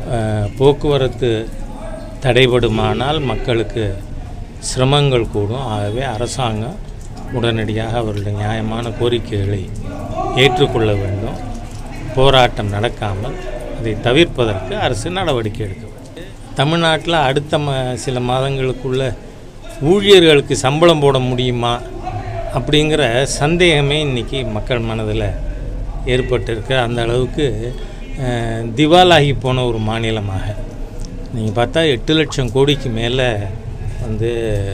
அஹ், போக்குவரத்து தடைபடுமானால் மக்களுக்கு சிரமங்கள் கூடும் ஆகவே அரசாங்கம் உடனடியாக அவர்களுடைய நியாயமான கோரிக்கைகளை ஏற்றுக்கொள்ள வேண்டும் போராட்டம் நடக்காமல் அதை தவிர்ப்பதற்கு அரசு நடவடிக்கை எடுக்க வேண்டும் தமிழ்நாட்டில் அடுத்த ம சில மாதங்களுக்குள்ள ஊழியர்களுக்கு சம்பளம் போட முடியுமா அப்படிங்கிற சந்தேகமே இன்றைக்கி மக்கள் மனதில் ஏற்பட்டிருக்கு அந்த அளவுக்கு அஹ், திவாலாகி போன ஒரு மாநிலமாக நீங்கள் பார்த்தா எட்டு லட்சம் கோடிக்கு மேலே வந்து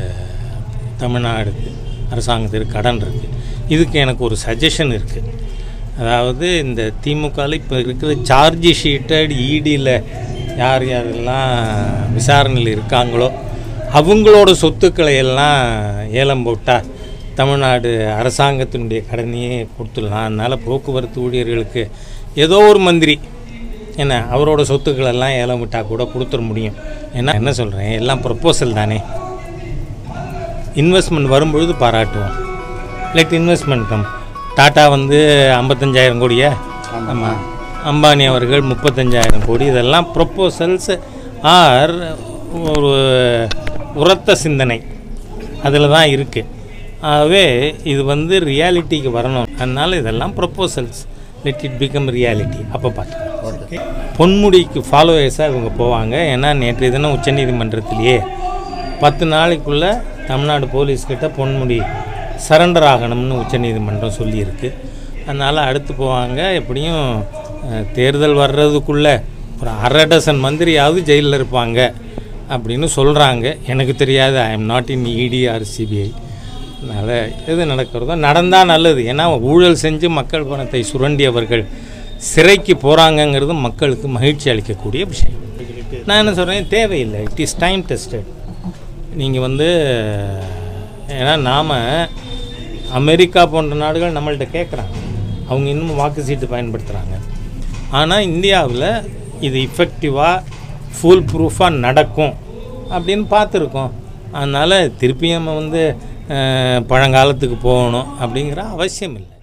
தமிழ்நாடுக்கு அரசாங்கத்திற்கு கடன் இருக்குது இதுக்கு எனக்கு ஒரு சஜஷன் இருக்குது அதாவது இந்த திமுகவில் இப்போ இருக்கிற சார்ஜ் ஷீட்டட் இடியில் யார் யாரெல்லாம் விசாரணையில் இருக்காங்களோ அவங்களோட சொத்துக்களை எல்லாம் ஏலம் போட்டால் தமிழ்நாடு அரசாங்கத்தினுடைய கடனையே கொடுத்துடலாம் அதனால் போக்குவரத்து ஊழியர்களுக்கு ஏதோ ஒரு மந்திரி என்ன அவரோட சொத்துக்கள் எல்லாம் ஏலம் விட்டால் கூட கொடுத்துட முடியும் ஏன்னா என்ன சொல்கிறேன் எல்லாம் ப்ரப்போசல் தானே இன்வெஸ்ட்மெண்ட் வரும்பொழுது பாராட்டுவோம் லெட் இன்வெஸ்ட்மெண்ட் கம் டாட்டா வந்து ஐம்பத்தஞ்சாயிரம் கோடியா ஆமாம் அம்பானி அவர்கள் முப்பத்தஞ்சாயிரம் கோடி இதெல்லாம் ப்ரொப்போசல்ஸ் ஆர் ஒரு உரத்த சிந்தனை அதில் தான் இருக்குது ஆகவே இது வந்து ரியாலிட்டிக்கு வரணும் அதனால் இதெல்லாம் proposals let it become reality அப்போ பார்த்துக்கலாம் பொன்முடிக்கு ஃபாலோவர்ஸாக இவங்க போவாங்க ஏன்னா நேற்றைய தினம் உச்சநீதிமன்றத்திலேயே பத்து நாளைக்குள்ளே தமிழ்நாடு போலீஸ்கிட்ட பொன்முடி சரண்டர் ஆகணும்னு உச்சநீதிமன்றம் சொல்லியிருக்கு அதனால் அடுத்து போவாங்க எப்படியும் அஹ், தேர்தல் வர்றதுக்குள்ளே ஒரு அரை டசன் மந்திரியாவது ஜெயிலில் இருப்பாங்க அப்படின்னு சொல்கிறாங்க எனக்கு தெரியாது ஐ எம் நாட் இன் இடி ஆர் சிபிஐ அதனால் எது நடக்கிறதோ நடந்தால் நல்லது ஏன்னா ஊழல் செஞ்சு மக்கள் பணத்தை சுரண்டியவர்கள் சிறைக்கு போகிறாங்கங்கிறது மக்களுக்கு மகிழ்ச்சி அளிக்கக்கூடிய விஷயம் நான் என்ன சொல்கிறேன் தேவையில்லை இட் இஸ் டைம் டெஸ்டட் நீங்கள் வந்து ஏன்னா நாம் அமெரிக்கா போன்ற நாடுகள் நம்மள்ட்ட கேட்குறாங்க அவங்க இன்னும் வாக்கு சீட்டு பயன்படுத்துகிறாங்க ஆனால் இந்தியாவில் இது இஃபெக்டிவாக ஃபுல் ப்ரூஃபாக நடக்கும் அப்படின்னு பார்த்துருக்கோம் அதனால் திருப்பி நம்ம வந்து அஹ், பழங்காலத்துக்கு போகணும் அப்படிங்கிற அவசியம் இல்லை